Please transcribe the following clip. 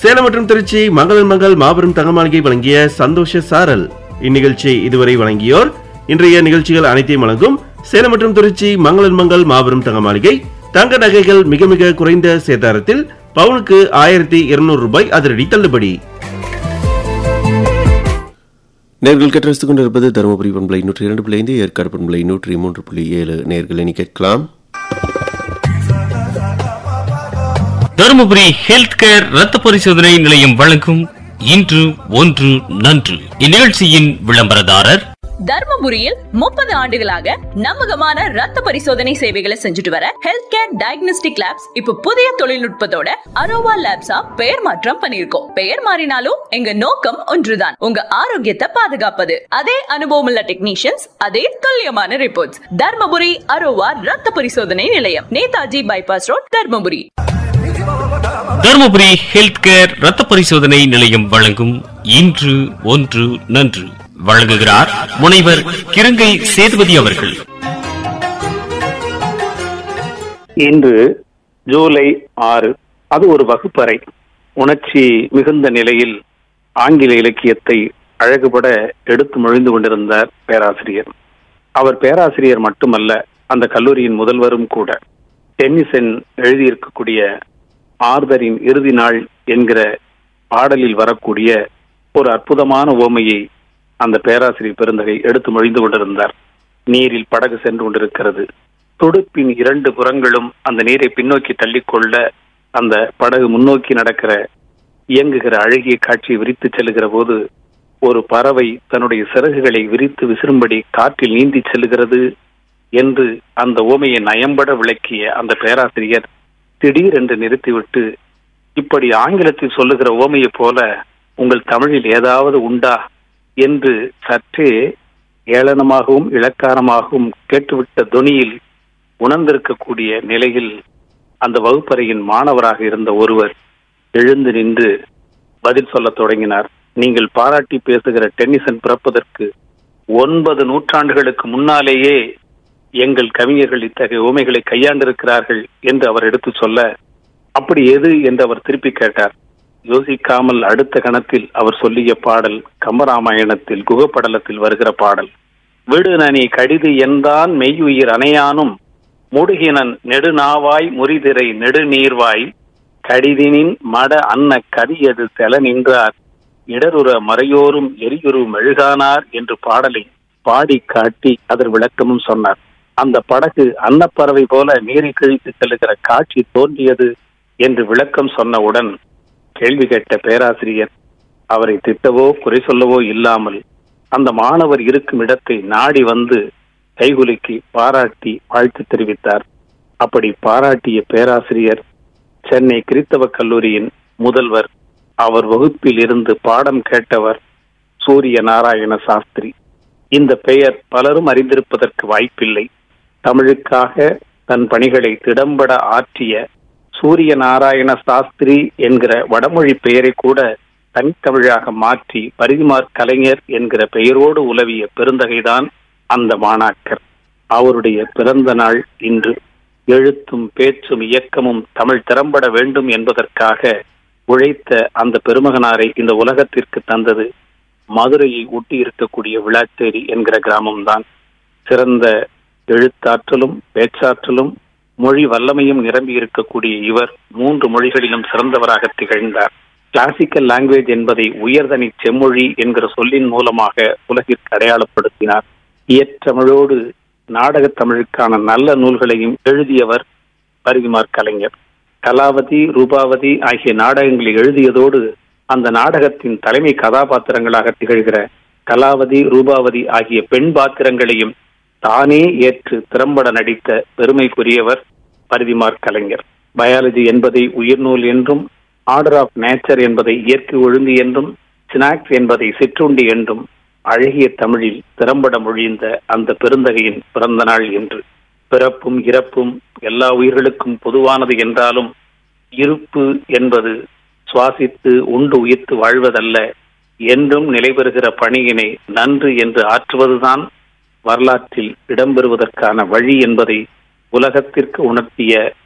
சேலம் மற்றும் திருச்சி மங்களன் மங்கள் மாபெரும் தங்கமாளிகை வழங்கிய சந்தோஷ சாரல் இந்நிகழ்ச்சியை இதுவரை வழங்கியோர் இன்றைய நிகழ்ச்சிகள் அனைத்தையும் வழங்கும் சேலம் மற்றும் திருச்சி மங்களன் மங்கள் மாபெரும் தங்கமாளிகை தங்க நகைகள் மிக மிக குறைந்த சேதாரத்தில் பவுனுக்கு ஆயிரத்தி இருநூறு ரூபாய் அதிரடி தள்ளுபடி நேர்கள் கேட்டு கொண்டிருப்பது தருமபுரி பண்பலை நூற்றி இரண்டு புள்ளி ஐந்து ஏற்காடு பண்பலை நூற்றி மூன்று புள்ளி ஏழு நேர்கள் இனி கேட்கலாம் தருமபுரி ஹெல்த் கேர் ரத்த பரிசோதனை நிலையம் வழங்கும் இன்று ஒன்று நன்று இந்நிகழ்ச்சியின் விளம்பரதாரர் தர்மபுரியில் முப்பது ஆண்டுகளாக நம்பகமான ரத்த பரிசோதனை சேவைகளை செஞ்சுட்டு வர ஹெல்த் கேர் டயக்னோஸ்டிக் லேப்ஸ் இப்ப புதிய தொழில்நுட்பத்தோட அரோவா லேப்ஸா பெயர் மாற்றம் பண்ணிருக்கோம் பெயர் மாறினாலும் எங்க நோக்கம் ஒன்றுதான் உங்க ஆரோக்கியத்தை பாதுகாப்பது அதே அனுபவமுள்ள டெக்னீஷியன்ஸ் அதே துல்லியமான ரிப்போர்ட்ஸ் தர்மபுரி அரோவா ரத்த பரிசோதனை நிலையம் Netaji bypass road Dharmapuri Dharmapuri health care ரத்த பரிசோதனை நிலையம் வழங்கும் இன்று ஒன்று நன்று வழங்குகிறார் முனைவர் கிருங்கை சேதுபதி அவர்கள் இன்று ஜூலை ஆறு அது ஒரு வகுப்பறை உணர்ச்சி மிகுந்த நிலையில் ஆங்கில இலக்கியத்தை அழகுபட எடுத்து மொழிந்து கொண்டிருந்தார் பேராசிரியர் அவர் பேராசிரியர் மட்டுமல்ல அந்த கல்லூரியின் முதல்வரும் கூட டென்னிசன் எழுதியிருக்கக்கூடிய ஆர்தரின் இறுதி நாள் என்கிற பாடலில் வரக்கூடிய ஒரு அற்புதமான ஓமையை அந்த பேராசிரியர் பெருந்தகை எடுத்து மொழிந்து கொண்டிருந்தார் நீரில் படகு சென்று கொண்டிருக்கிறது துடுப்பின் இரண்டு புறங்களும் அந்த நீரை பின்னோக்கி தள்ளிக்கொள்ள அந்த படகு முன்னோக்கி நடக்கிற இயங்குகிற அழகிய காட்சியை விரித்து செல்லுகிற போது ஒரு பறவை தன்னுடைய சிறகுகளை விரித்து விசிறும்படி காற்றில் நீந்தி செல்லுகிறது என்று அந்த ஓமையை நயம்பட விளக்கிய அந்த பேராசிரியர் திடீரென்று நிறுத்திவிட்டு இப்படி ஆங்கிலத்தில் சொல்லுகிற ஓமையைப் போல உங்கள் தமிழில் ஏதாவது உண்டா என்று சற்றே ஏளனமாகவும் இலக்காரமாகவும் கேட்டுவிட்ட தொனியில் உணர்ந்திருக்கக்கூடிய நிலையில் அந்த வகுப்பறையின் மாணவராக இருந்த ஒருவர் எழுந்து நின்று பதில் சொல்லத் தொடங்கினார் நீங்கள் பாராட்டி பேசுகிற டென்னிசன் பிறப்பதற்கு ஒன்பது நூற்றாண்டுகளுக்கு முன்னாலேயே எங்கள் கவிஞர்கள் இத்தகைய உமைகளை கையாண்டிருக்கிறார்கள் என்று அவர் எடுத்து சொல்ல அப்படி எது என்று அவர் திருப்பி கேட்டார் யோசிக்காமல் அடுத்த கணத்தில் அவர் சொல்லிய பாடல் கம்பராமாயணத்தில் குகப்படலத்தில் வருகிற பாடல் விடுநனி கடிது என்றான் மெய்யுயிர் அணையானும் முடுகினன் நெடுநாவாய் முறிதிரை நெடுநீர்வாய் கடிதினின் மட அன்ன கதியது செல நின்றார் இடருற மறையோரும் எரியுரு மெழுகானார் என்று பாடலை பாடி காட்டி அதன் விளக்கமும் சொன்னார் அந்த படகு அன்னப்பறவை போல நீரை கிழித்து செல்லுகிற காட்சி தோன்றியது என்று விளக்கம் சொன்னவுடன் கேள்வி கேட்ட பேராசிரியர் அவரை திட்டவோ குறை சொல்லவோ இல்லாமல் அந்த மாணவர் இருக்கும் இடத்தை நாடி வந்து கைகுலுக்கி பாராட்டி வாழ்த்து தெரிவித்தார் அப்படி பாராட்டிய பேராசிரியர் சென்னை கிறித்தவ கல்லூரியின் முதல்வர் அவர் வகுப்பில் இருந்து பாடம் கேட்டவர் சூரிய நாராயண சாஸ்திரி இந்த பெயர் பலரும் அறிந்திருப்பதற்கு வாய்ப்பில்லை தமிழுக்காக தன் பணிகளை திடம்பட ஆற்றிய சூரிய நாராயண சாஸ்திரி என்கிற வடமொழி பெயரை கூட தனித்தமிழாக மாற்றி பரிதிமார் கலைஞர் என்கிற பெயரோடு உலவிய பெருந்தகைதான் அந்த மாணாக்கர் அவருடைய பிறந்த நாள் இன்று எழுத்தும் பேச்சும் இயக்கமும் தமிழ் திறம்பட வேண்டும் என்பதற்காக உழைத்த அந்த பெருமகனாரை இந்த உலகத்திற்கு தந்தது மதுரையை ஒட்டி இருக்கக்கூடிய விளாச்சேரி என்கிற கிராமம்தான் சிறந்த எழுத்தாற்றலும் பேச்சாற்றலும் மொழி வல்லமையும் நிரம்பி இருக்கக்கூடிய இவர் மூன்று மொழிகளிலும் சிறந்தவராக திகழ்ந்தார் கிளாசிக்கல் லாங்குவேஜ் என்பதை உயர்தனி செம்மொழி என்கிற சொல்லின் மூலமாக உலகிற்கு அடையாளப்படுத்தினார் இயற்றமிழோடு நாடகத் தமிழுக்கான நல்ல நூல்களையும் எழுதியவர் பரிதிமார் கலைஞர் கலாவதி ரூபாவதி ஆகிய நாடகங்களை எழுதியதோடு அந்த நாடகத்தின் தலைமை கதாபாத்திரங்களாக திகழ்கிற கலாவதி ரூபாவதி ஆகிய பெண் பாத்திரங்களையும் தானே ஏற்று திறம்பட நடித்த பெருமைக்குரியவர் பரிதிமார் கலைஞர் பயாலஜி என்பதை உயிர்நூல் என்றும் ஆர்டர் ஆஃப் நேச்சர் என்பதை இயற்கை ஒழுங்கு என்றும் ஸ்நாக்ஸ் என்பதை சிற்றுண்டி என்றும் அழகிய தமிழில் திறம்பட மொழிந்த அந்த பெருந்தகையின் பிறந்த நாள் என்று பிறப்பும் இறப்பும் எல்லா உயிர்களுக்கும் பொதுவானது என்றாலும் இருப்பு என்பது சுவாசித்து உண்டு உயிர்த்து வாழ்வதல்ல என்றும் நிலைபெறுகிற பணியினை நன்று என்று ஆற்றுவதுதான் வரலாற்றில் இடம்பெறுவதற்கான வழி என்பதை உலகத்திற்கு உணர்த்திய